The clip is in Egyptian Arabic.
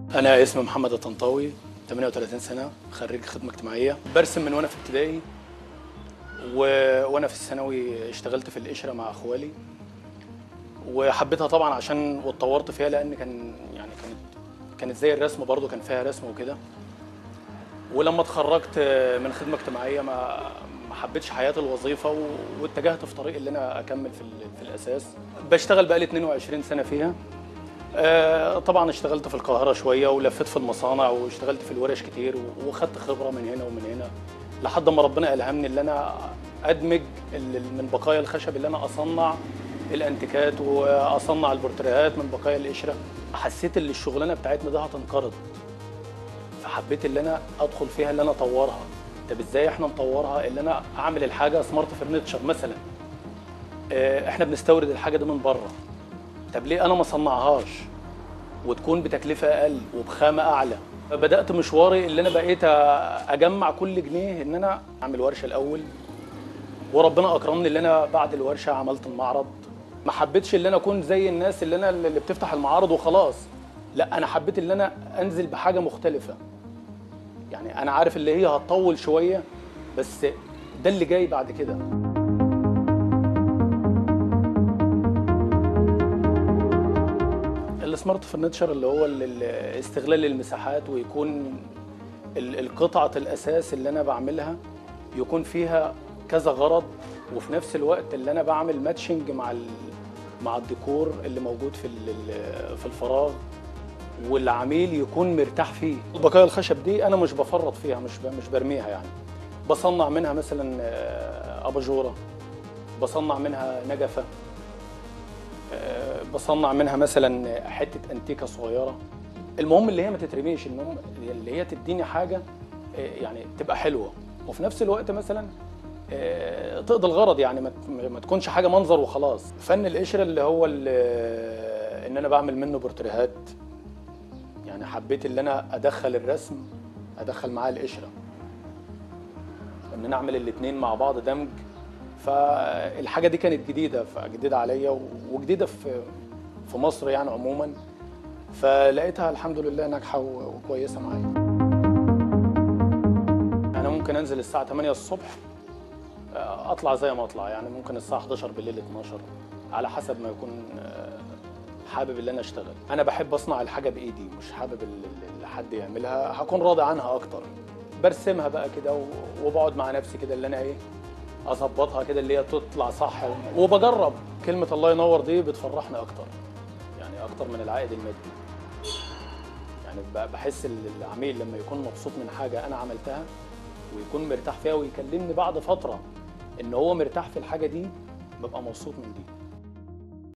انا اسمي محمد الطنطاوي 38 سنه خريج خدمه اجتماعيه برسم من وانا في ابتدائي و... وانا في الثانوي اشتغلت في القشره مع اخوالي وحبيتها طبعا عشان واتطورت فيها لان كان يعني كانت كانت زي الرسم برضو كان فيها رسم وكده ولما اتخرجت من خدمه اجتماعيه ما ما حبيتش حياه الوظيفه و... واتجهت في طريق اللي انا اكمل في, ال... في الاساس بشتغل بقالي 22 سنه فيها آه، طبعا اشتغلت في القاهره شويه ولفيت في المصانع واشتغلت في الورش كتير و- وخدت خبره من هنا ومن هنا لحد ما ربنا الهمني ان انا ادمج ال- من بقايا الخشب اللي انا اصنع الانتيكات واصنع البورتريهات من بقايا القشره حسيت ان الشغلانه بتاعتنا دي هتنقرض فحبيت ان انا ادخل فيها اللي انا اطورها طب ازاي احنا نطورها اللي انا اعمل الحاجه سمارت فرنتشر مثلا آه، احنا بنستورد الحاجه دي من بره طب ليه انا ما صنعهاش وتكون بتكلفه اقل وبخامه اعلى بدات مشواري اللي انا بقيت اجمع كل جنيه ان انا اعمل ورشه الاول وربنا اكرمني اللي انا بعد الورشه عملت المعرض ما حبيتش اللي انا اكون زي الناس اللي انا اللي بتفتح المعارض وخلاص لا انا حبيت اللي انا انزل بحاجه مختلفه يعني انا عارف اللي هي هتطول شويه بس ده اللي جاي بعد كده السمارت فرنتشر اللي هو ال- ال- استغلال المساحات ويكون ال- القطعة الأساس اللي أنا بعملها يكون فيها كذا غرض وفي نفس الوقت اللي أنا بعمل ماتشنج مع ال- مع الديكور اللي موجود في ال- ال- في الفراغ والعميل يكون مرتاح فيه بقايا الخشب دي أنا مش بفرط فيها مش ب- مش برميها يعني بصنع منها مثلا آه، أباجورة بصنع منها نجفة بصنع منها مثلا حته انتيكه صغيره المهم اللي هي ما تترميش المهم اللي هي تديني حاجه آه، يعني تبقى حلوه وفي نفس الوقت مثلا آه، تقضي الغرض يعني ما ت- ما تكونش حاجه منظر وخلاص فن القشره اللي هو ال- ان انا بعمل منه بورتريهات يعني حبيت ان انا ادخل الرسم ادخل معاه القشره ان انا اعمل الاثنين مع بعض دمج فالحاجه دي كانت جديده فجديده عليا و- وجديده في في مصر يعني عموما فلقيتها الحمد لله ناجحه و- وكويسه معايا انا ممكن انزل الساعه 8 الصبح آه، اطلع زي ما اطلع يعني ممكن الساعه 11 بالليل 12 على حسب ما يكون آه، حابب اللي انا اشتغل انا بحب اصنع الحاجه بايدي مش حابب ال- ال- اللي حد يعملها هكون راضي عنها اكتر برسمها بقى كده و- وبقعد مع نفسي كده اللي انا ايه اظبطها كده اللي هي تطلع صح وبجرب كلمه الله ينور دي بتفرحني اكتر يعني اكتر من العائد المادي يعني ب- بحس ال- العميل لما يكون مبسوط من حاجه انا عملتها ويكون مرتاح فيها ويكلمني بعد فتره ان هو مرتاح في الحاجه دي ببقى مبسوط من دي